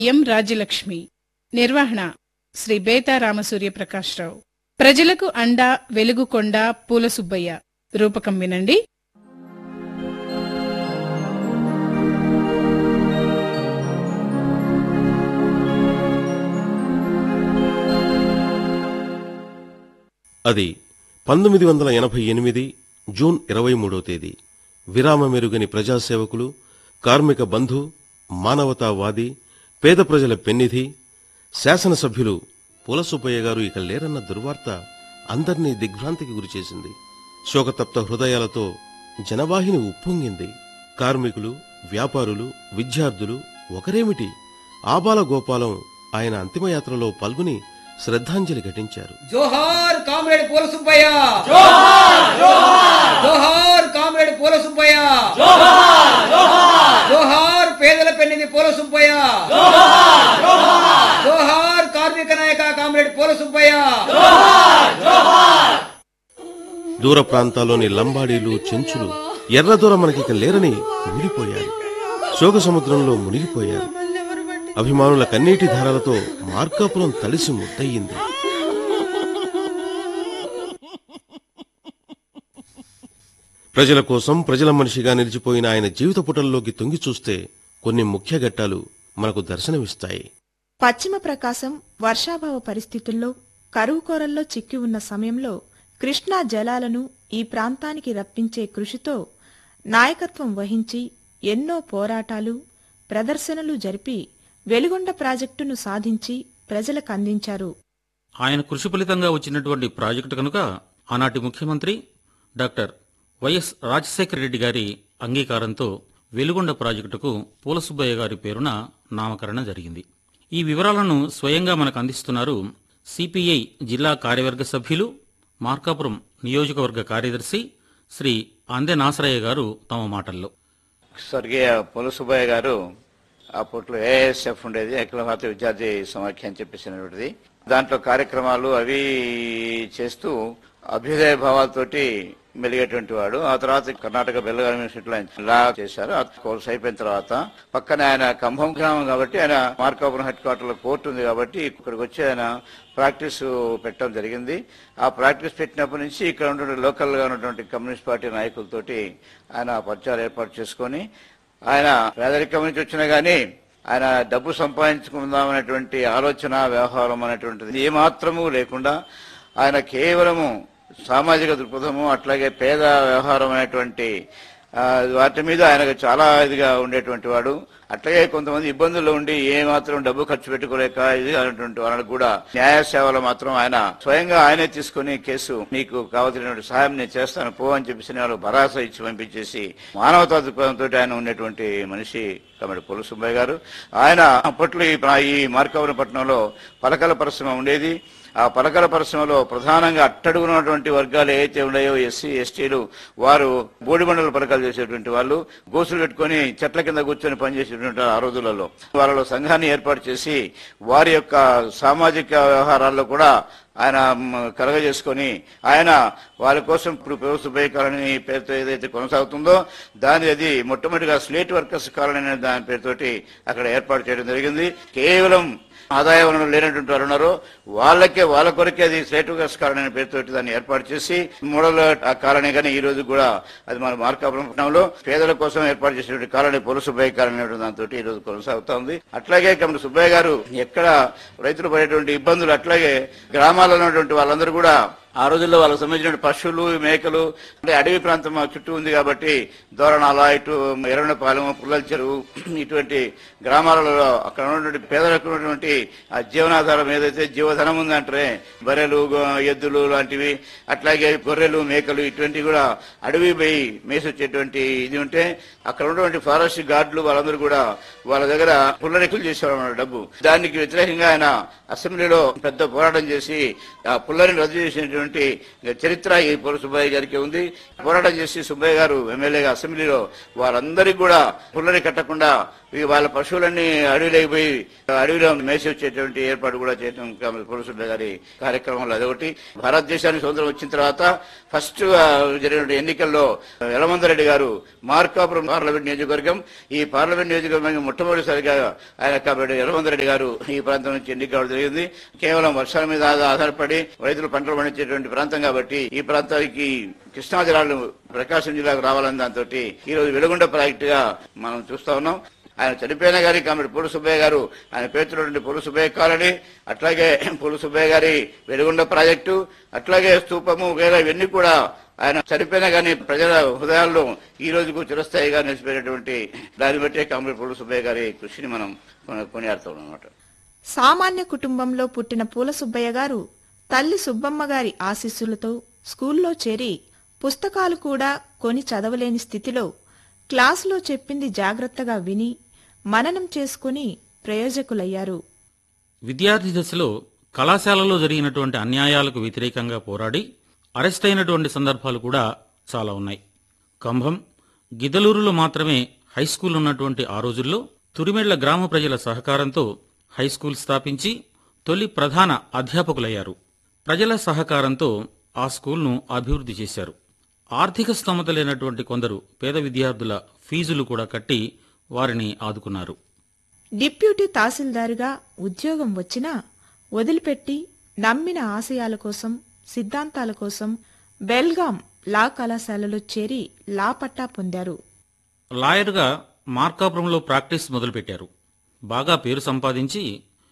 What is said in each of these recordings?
ఎం రాజ్యలక్ష్మి నిర్వహణ శ్రీ బేతా రామసూర్యప్రకాశ్రావు ప్రజలకు అండా వెలుగుకొండ పూల సుబ్బయ్య రూపకం వినండి అది పంతొమ్మిది వందల ఎనభై ఎనిమిది జూన్ ఇరవై మూడో తేదీ విరామమెరుగని ప్రజాసేవకులు కార్మిక బంధు మానవతావాది పేద ప్రజల పెన్నిధి శాసనసభ్యులు పులసుబ్బయ్య గారు ఇక లేరన్న దుర్వార్త అందర్నీ దిగ్భ్రాంతికి గురిచేసింది శోకతప్త హృదయాలతో జనవాహిని ఉప్పొంగింది కార్మికులు వ్యాపారులు విద్యార్థులు ఒకరేమిటి ఆబాల గోపాలం ఆయన అంతిమయాత్రలో పాల్గొని శ్రద్ధాంజలి ఘటించారు జోహార్ కామ్రేడ్ పూల సుబ్బయ్య జోహార్ జోహార్ జోహార్ కామ్రేడ్ పూల సుబ్బయ్య జోహార్ జోహార్ జోహార్ పేదల పెన్నిది పూల సుబ్బయ్య జోహార్ జోహార్ జోహార్ కార్మిక నాయక కామ్రేడ్ పూల సుబ్బయ్య దూర ప్రాంతాల్లోని లంబాడీలు చెంచులు ఎర్రదొర మనకిక లేరని ఊడిపోయారు శోక సముద్రంలో మునిగిపోయారు అభిమానుల కన్నీటి ధారలతో మార్కాపురం తడిసి ముద్దయింది ప్రజల కోసం ప్రజల మనిషిగా నిలిచిపోయిన ఆయన జీవిత పుటల్లోకి తొంగి చూస్తే కొన్ని ముఖ్య ఘట్టాలు మనకు దర్శనమిస్తాయి పశ్చిమ ప్రకాశం వర్షాభావ పరిస్థితుల్లో కరువు కోరల్లో చిక్కి ఉన్న సమయంలో కృష్ణా జలాలను ఈ ప్రాంతానికి రప్పించే కృషితో నాయకత్వం వహించి ఎన్నో పోరాటాలు ప్రదర్శనలు జరిపి వెలుగొండ ప్రాజెక్టును సాధించి ప్రజలకు అందించారు ఆయన కృషి ఫలితంగా వచ్చినటువంటి ప్రాజెక్టు కనుక ఆనాటి ముఖ్యమంత్రి డాక్టర్ వైఎస్ రాజశేఖర రెడ్డి గారి అంగీకారంతో వెలుగొండ ప్రాజెక్టుకు పూలసుబ్బయ్య గారి పేరున నామకరణం జరిగింది ఈ వివరాలను స్వయంగా మనకు అందిస్తున్నారు సిపిఐ జిల్లా కార్యవర్గ సభ్యులు మార్కాపురం నియోజకవర్గ కార్యదర్శి శ్రీ అందె నాసరయ్య గారు తమ మాటల్లో స్వర్గీయ పులసుబ్బయ్య గారు అప్పట్లో ఏఎస్ఎఫ్ ఉండేది అఖిల భారత విద్యార్థి సమాఖ్య అని చెప్పేసినటువంటిది దాంట్లో కార్యక్రమాలు అవి చేస్తూ అభ్యుదయ భావాలతోటి మెలిగేటువంటి వాడు ఆ తర్వాత కర్ణాటక బెల్లగారి యూనివర్సిటీలో ఆయన లా చేశారు ఆ కోర్స్ అయిపోయిన తర్వాత పక్కన ఆయన కంభం గ్రామం కాబట్టి ఆయన మార్కాపురం హెడ్ క్వార్టర్ లో కోర్టు ఉంది కాబట్టి ఇక్కడికి వచ్చి ఆయన ప్రాక్టీస్ పెట్టడం జరిగింది ఆ ప్రాక్టీస్ పెట్టినప్పటి నుంచి ఇక్కడ ఉన్నటువంటి లోకల్ గా ఉన్నటువంటి కమ్యూనిస్ట్ పార్టీ నాయకులతోటి ఆయన పరిచయాలు ఏర్పాటు చేసుకొని ఆయన పేదరికం నుంచి వచ్చినా గానీ ఆయన డబ్బు సంపాదించుకుందాం అనేటువంటి ఆలోచన వ్యవహారం అనేటువంటిది ఏమాత్రము లేకుండా ఆయన కేవలము సామాజిక దృక్పథము అట్లాగే పేద వ్యవహారం అనేటువంటి ఆ, వాటి మీద ఆయనకు చాలా ఇదిగా ఉండేటువంటి వాడు అట్లాగే కొంతమంది ఇబ్బందుల్లో ఉండి ఏ మాత్రం డబ్బు ఖర్చు పెట్టుకోలేక ఇది అనేటువంటి వాళ్ళకు కూడా న్యాయ సేవలు మాత్రం ఆయన స్వయంగా ఆయనే తీసుకుని కేసు నీకు కావాల్సినటువంటి సహాయం నేను చేస్తాను పో అని చెప్పేసి వాళ్ళు భరోసా ఇచ్చి పంపించేసి మానవతా దృక్పథంతో ఆయన ఉన్నటువంటి మనిషి కమిడి పొలు సుబ్బయ్య గారు ఆయన అప్పట్లో ఈ ప్రా- ఈ మార్కాపురం పట్టణంలో పలకల పరిశ్రమ ఉండేది ఆ పలకల పరిశ్రమలో ప్రధానంగా అట్టడుగున్నటువంటి వర్గాలు ఏవైతే ఉన్నాయో ఎస్సీ ఎస్టీలు వారు బోడిబండల పలకలు చేసేటువంటి వాళ్ళు గోసులు పెట్టుకొని చెట్ల కింద కూర్చొని పనిచేసేటువంటి ఆ రోజులలో వాళ్ళలో సంఘాన్ని ఏర్పాటు చేసి వారి యొక్క సామాజిక వ్యవహారాల్లో కూడా ఆయన మ్, కలగజేసుకొని ఆయన వాళ్ళ కోసం ఇప్పుడు ప్రభుత్వ కాలనీ పేరుతో ఏదైతే కొనసాగుతుందో దాని అది మొట్టమొదటిగా స్లేట్ వర్కర్స్ కాలనీ అనే దాని పేరుతోటి అక్కడ ఏర్పాటు చేయడం జరిగింది కేవలం ఆదాయ వనరులు లేనటువంటి వారు ఉన్నారో వాళ్ళకే వాళ్ళ కొరకే అది స్లేట్ వర్కర్స్ కాలనీ అనే పేరుతోటి దాన్ని ఏర్పాటు చేసి మూడల ఆ కాలనీ కానీ ఈ రోజు కూడా అది మన మార్కాపురం పట్టణంలో పేదల కోసం ఏర్పాటు చేసినటువంటి కాలనీ పొల సుబ్బయ్య కాలనీ అనే దాంతో ఈ రోజు కొనసాగుతా ఉంది అట్లాగే కమల సుబ్బయ్య గారు ఎక్కడ రైతులు పడేటువంటి ఇబ్బందులు అట్లాగే గ్రామాల్లో ఉన్నటువంటి వాళ్ళందరూ కూడా ఆ రోజుల్లో వాళ్ళకి సంబంధించిన పశువులు మేకలు అంటే అడవి ప్రాంతం మా చుట్టూ ఉంది కాబట్టి దోరణాల ఇటు ఎర్రనపాలెం పుల్లల చెరువు ఇటువంటి గ్రామాలలో అక్కడ ఉన్నటువంటి పేదలకు ఉన్నటువంటి ఆ జీవనాధారం ఏదైతే జీవధనం ఉందంటే బర్రెలు గో- ఎద్దులు లాంటివి అట్లాగే గొర్రెలు మేకలు ఇటువంటివి కూడా అడవి పోయి మేసొచ్చేటువంటి ఇది ఉంటే అక్కడ ఉన్నటువంటి ఫారెస్ట్ గార్డులు వాళ్ళందరూ కూడా వాళ్ళ దగ్గర పుల్లరెక్కులు చేసేవారు అన్నమాట డబ్బు దానికి వ్యతిరేకంగా ఆయన అసెంబ్లీలో పెద్ద పోరాటం చేసి ఆ పుల్లరిని రద్దు చేసినటువంటి చరిత్ర ఈ పొల సుబ్బయ్య గారికి ఉంది పోరాటం చేసి సుబ్బయ్య గారు ఎమ్మెల్యేగా అసెంబ్లీలో వారందరికీ కూడా పుల్లరి కట్టకుండా ఈ వాళ్ళ పశువులన్నీ అడవిలోకి పోయి అడవిలో మేసి వచ్చేటువంటి ఏర్పాటు కూడా చేయడం పురుషుల గారి కార్యక్రమంలో అదొకటి భారతదేశానికి స్వతంత్రం వచ్చిన తర్వాత ఫస్ట్ గా జరిగిన ఎన్నికల్లో యలమందరెడ్డి గారు మార్కాపురం పార్లమెంట్ నియోజకవర్గం ఈ పార్లమెంట్ నియోజకవర్గం మొట్టమొదటిసారిగా ఆయన కాబట్టి యలమందరెడ్డి గారు ఈ ప్రాంతం నుంచి ఎన్నిక కావడం జరిగింది కేవలం వర్షాల మీద ఆధార- ఆధారపడి రైతులు పంటలు పండించేటువంటి ప్రాంతం కాబట్టి ఈ ప్రాంతానికి కృష్ణా జిల్లాలో ప్రకాశం జిల్లాకు రావాలని దాంతో ఈ రోజు వెలుగొండ ప్రాజెక్ట్ గా మనం చూస్తా ఉన్నాం ఆయన చనిపోయిన గారి కామెడి పూల సుబ్బయ్య గారు ఆయన పేరుతున్నటువంటి పూల సుబ్బయ్య కాలనీ అట్లాగే పూల సుబ్బయ్య గారి వెలుగొండ ప్రాజెక్టు అట్లాగే స్తూపము వేరే ఇవన్నీ కూడా ఆయన చనిపోయినా కానీ ప్రజల హృదయాల్లో ఈ రోజుకు చిరస్థాయిగా నిలిచిపోయినటువంటి దాన్ని బట్టే కామెడి పూల సుబ్బయ్య గారి కృషిని మనం కొన- కొనియాడుతాం అన్నమాట సామాన్య కుటుంబంలో పుట్టిన పూల సుబ్బయ్య గారు తల్లి సుబ్బమ్మ గారి ఆశీస్సులతో స్కూల్లో చేరి పుస్తకాలు కూడా కొని చదవలేని స్థితిలో క్లాసులో చెప్పింది జాగ్రత్తగా విని మననం చేసుకుని ప్రయోజకులయ్యారు విద్యార్థి దశలో కళాశాలలో జరిగినటువంటి అన్యాయాలకు వ్యతిరేకంగా పోరాడి అరెస్ట్ అయినటువంటి సందర్భాలు కూడా చాలా ఉన్నాయి కంభం గిదలూరులో మాత్రమే హైస్కూల్ ఉన్నటువంటి ఆ రోజుల్లో తురిమెళ్ల గ్రామ ప్రజల సహకారంతో హైస్కూల్ స్థాపించి తొలి ప్రధాన అధ్యాపకులయ్యారు ప్రజల సహకారంతో ఆ స్కూల్ను అభివృద్ధి చేశారు ఆర్థిక స్తోమత లేనటువంటి కొందరు పేద విద్యార్థుల ఫీజులు కూడా కట్టి వారిని ఆదుకున్నారు డిప్యూటీ తహసీల్దారుగా ఉద్యోగం వచ్చినా వదిలిపెట్టి నమ్మిన ఆశయాల కోసం సిద్ధాంతాల కోసం బెల్గాం లా కళాశాలలో చేరి లా పట్టా పొందారు లాయర్గా మార్కాపురంలో ప్రాక్టీస్ మొదలుపెట్టారు బాగా పేరు సంపాదించి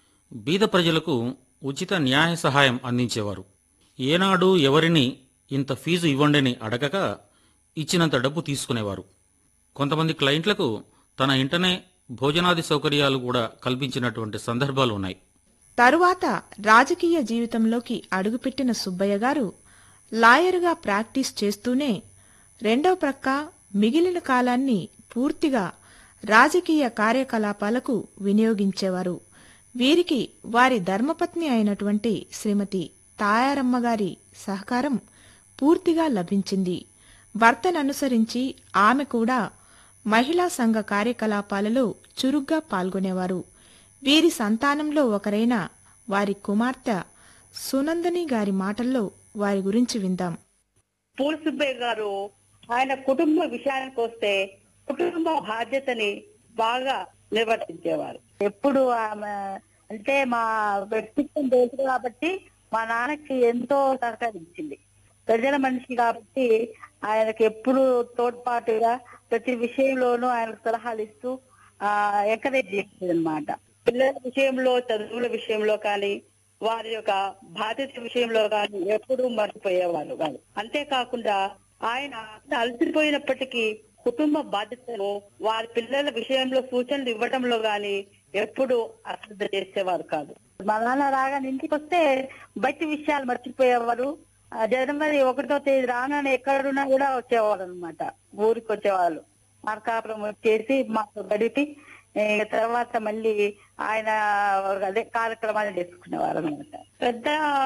బీద ప్రజలకు ఉచిత న్యాయ సహాయం అందించేవారు ఏనాడు ఎవరిని ఇంత ఫీజు ఇవ్వండని అడగక ఇచ్చినంత డబ్బు తీసుకునేవారు కొంతమంది క్లయింట్లకు తన ఇంటనే భోజనాది సౌకర్యాలు కూడా కల్పించినటువంటి సందర్భాలు ఉన్నాయి తరువాత రాజకీయ జీవితంలోకి అడుగుపెట్టిన సుబ్బయ్య గారు లాయరుగా ప్రాక్టీస్ చేస్తూనే రెండో ప్రక్క మిగిలిన కాలాన్ని పూర్తిగా రాజకీయ కార్యకలాపాలకు వినియోగించేవారు వీరికి వారి ధర్మపత్ని అయినటువంటి శ్రీమతి తాయారమ్మ గారి సహకారం పూర్తిగా లభించింది భర్తననుసరించి ఆమె కూడా మహిళా సంఘ కార్యకలాపాలలో చురుగ్గా పాల్గొనేవారు వీరి సంతానంలో ఒకరైన వారి కుమార్తె సునందని గారి మాటల్లో వారి గురించి విందాం పూల సుబ్బయ్య గారు ఆయన కుటుంబ విషయానికి వస్తే కుటుంబ బాధ్యతని బాగా నిర్వర్తించేవారు ఎప్పుడు ఆమె అంటే మా వ్యక్తిత్వం తెలుసు కాబట్టి మా నాన్నకి ఎంతో సహకరించింది ప్రజల మనిషి కాబట్టి ఆయనకి ఎప్పుడు తోడ్పాటుగా ప్రతి విషయంలోనూ ఆయనకు సలహాలు ఇస్తూ ఆ ఎంకరేజ్ చేసేది అనమాట పిల్లల విషయంలో చదువుల విషయంలో కానీ వారి యొక్క బాధ్యత విషయంలో కానీ ఎప్పుడూ మర్చిపోయేవారు కాదు అంతేకాకుండా ఆయన అలసిపోయినప్పటికీ కుటుంబ బాధ్యతను వారి పిల్లల విషయంలో సూచనలు ఇవ్వడంలో గాని ఎప్పుడు అశ్రద్ధ చేసేవారు కాదు మా నాన్న రాగానే ఇంటికి వస్తే బయట విషయాలు మర్చిపోయేవారు ఆ జనవరి ఒకటో తేదీ రాగానే ఎక్కడున్నా కూడా వచ్చేవాళ్ళు అనమాట ఊరికి వచ్చేవాళ్ళు మార్కాపురం వచ్చేసి మాకు గడిపి ఏ, తర్వాత మళ్ళీ ఆయన అదే కార్యక్రమాలు చేసుకునేవారు అనమాట పెద్ద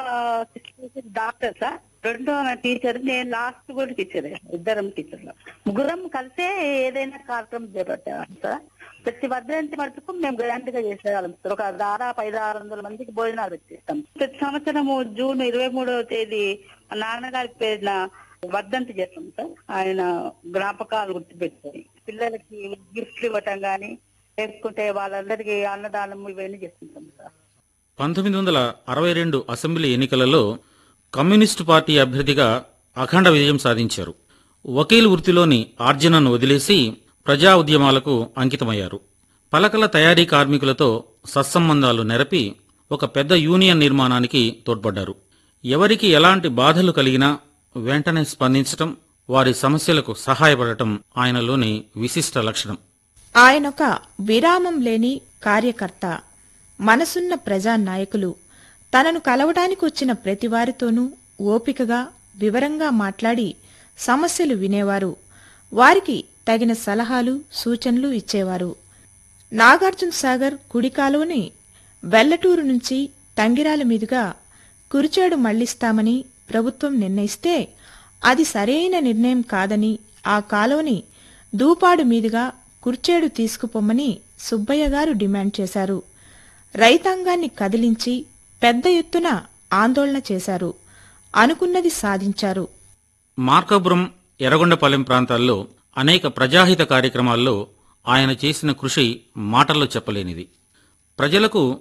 డాక్టర్ సార్ రెండో టీచర్ నేను లాస్ట్ కూడా టీచర్ ఇద్దరం టీచర్లు ముగ్గురం కలిసే ఏదైనా కార్యక్రమం చేపట్టేవాళ్ళం సార్ ప్రతి వర్ధంతి మటుకు మేము గ్రాండ్ గా చేసేవాళ్ళం సార్ ఒక దాదాపు ఐదు ఆరు వందల మందికి భోజనాలు పెట్టేస్తాం ప్రతి సంవత్సరము జూన్ ఇరవై మూడవ తేదీ మా నాన్నగారి పేరున వర్ధంతి చేస్తాం సార్ ఆయన జ్ఞాపకాలు గుర్తుపెట్టుకొని పిల్లలకి గిఫ్ట్లు ఇవ్వటం గాని లేకుంటే వాళ్ళందరికీ అన్నదానం ఇవన్నీ చేస్తుంటాం సార్ పంతొమ్మిది వందల అరవై రెండు అసెంబ్లీ ఎన్నికలలో కమ్యూనిస్టు పార్టీ అభ్యర్థిగా అఖండ విజయం సాధించారు వకీల్ వృత్తిలోని ఆర్జనను వదిలేసి ప్రజా ఉద్యమాలకు అంకితమయ్యారు పలకల తయారీ కార్మికులతో సత్సంబంధాలు నెరపి ఒక పెద్ద యూనియన్ నిర్మాణానికి తోడ్పడ్డారు ఎవరికి ఎలాంటి బాధలు కలిగినా వెంటనే స్పందించటం వారి సమస్యలకు సహాయపడటం ఆయనలోని విశిష్ట లక్షణం ఆయనొక విరామం లేని కార్యకర్త మనసున్న ప్రజానాయకులు తనను కలవడానికి వచ్చిన ప్రతివారితోనూ ఓపికగా వివరంగా మాట్లాడి సమస్యలు వినేవారు వారికి తగిన సలహాలు సూచనలు ఇచ్చేవారు నాగార్జున సాగర్ కుడికాలువని వెల్లటూరు నుంచి తంగిరాల మీదుగా కురిచేడు మళ్లిస్తామని ప్రభుత్వం నిర్ణయిస్తే అది సరైన నిర్ణయం కాదని ఆ కాలువని దూపాడు మీదుగా కుర్చేడు తీసుకుపోమ్మని సుబ్బయ్య గారు డిమాండ్ చేశారు రైతాంగాన్ని కదిలించి పెద్ద ఎత్తున ఆందోళన చేశారు అనుకున్నది సాధించారు మార్కాపురం ఎర్రగొండపాలెం ప్రాంతాల్లో అనేక ప్రజాహిత కార్యక్రమాల్లో ఆయన చేసిన కృషి మాటల్లో చెప్పలేనిది ప్రజలకు